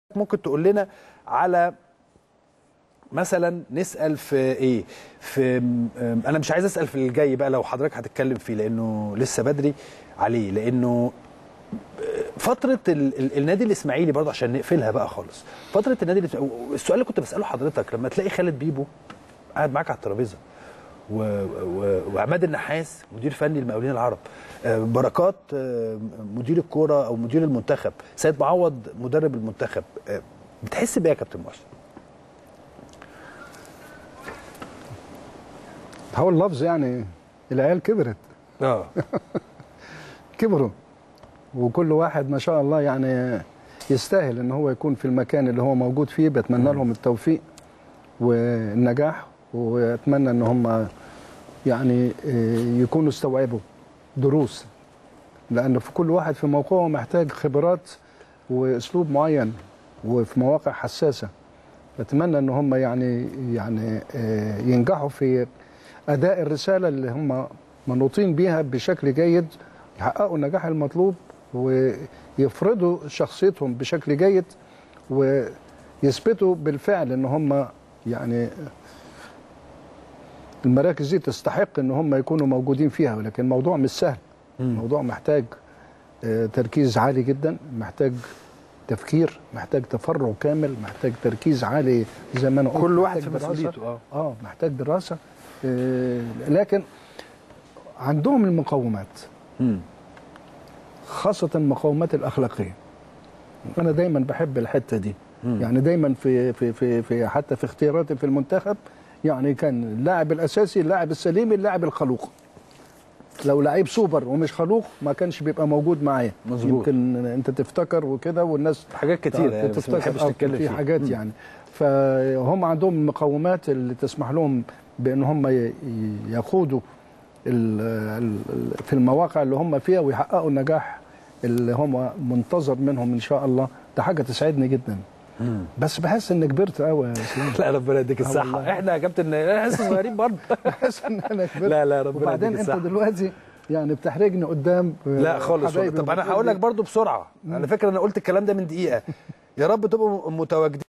ممكن تقول لنا على مثلا نسال في ايه في م- انا مش عايز اسال في الجاي بقى لو حضرتك هتتكلم فيه لانه لسه بدري عليه لانه فتره ال ال النادي الاسماعيلي برضه عشان نقفلها بقى خالص فتره النادي الإسماعيلي- السؤال اللي كنت بساله حضرتك لما تلاقي خالد بيبو قاعد معاك على الترابيزه و... و... وعماد النحاس مدير فني المقاولين العرب آه، بركات آه، مدير الكوره او مدير المنتخب سيد معوض مدرب المنتخب آه، بتحس بايه يا كابتن محسن؟ هو اللفظ يعني العيال كبرت اه كبروا وكل واحد ما شاء الله يعني يستاهل ان هو يكون في المكان اللي هو موجود فيه بتمنى لهم التوفيق والنجاح واتمنى ان هم يعني آه، يكونوا استوعبوا دروس لان في كل واحد في موقعه محتاج خبرات واسلوب معين وفي مواقع حساسه بتمنى ان هم يعني يعني آه، ينجحوا في اداء الرساله اللي هم منوطين بيها بشكل جيد يحققوا النجاح المطلوب ويفرضوا شخصيتهم بشكل جيد ويثبتوا بالفعل ان هم يعني المراكز دي تستحق ان هم يكونوا موجودين فيها ولكن الموضوع مش سهل الموضوع محتاج آه، تركيز عالي جدا محتاج تفكير محتاج تفرع كامل محتاج تركيز عالي زي ما انا قلت كل واحد محتاج في دراسة. مسؤوليته اه اه محتاج دراسه آه لكن عندهم المقومات مم. خاصه المقومات الاخلاقيه انا دايما بحب الحته دي مم. يعني دايما في في في, في حتى في اختياراتي في المنتخب يعني كان اللاعب الاساسي اللاعب السليم اللاعب الخلوق لو لعيب سوبر ومش خلوق ما كانش بيبقى موجود معايا مظبوط. يمكن انت تفتكر وكده والناس حاجات كتيره يعني بس ما بنحبش آه، نتكلم في فيها حاجات مم. يعني فهم عندهم المقومات اللي تسمح لهم بان هم ي- يخوضوا ال- ال- في المواقع اللي هم فيها ويحققوا النجاح اللي هم منتظر منهم ان شاء الله ده حاجه تسعدني جدا مم. بس بحس ان كبرت قوي يا اسلام لا ربنا يديك آه الصحه والله. احنا يا كابتن احنا لسه صغيرين برضه بحس ان انا كبرت لا لا ربنا وبعدين يديك انت الصحه دلوقتي يعني بتحرجني قدام لا خالص والله. حبايبي طب انا وبتقول هقول لي لك برضو بسرعه على فكره انا قلت الكلام ده من دقيقه يا رب تبقوا متواجدين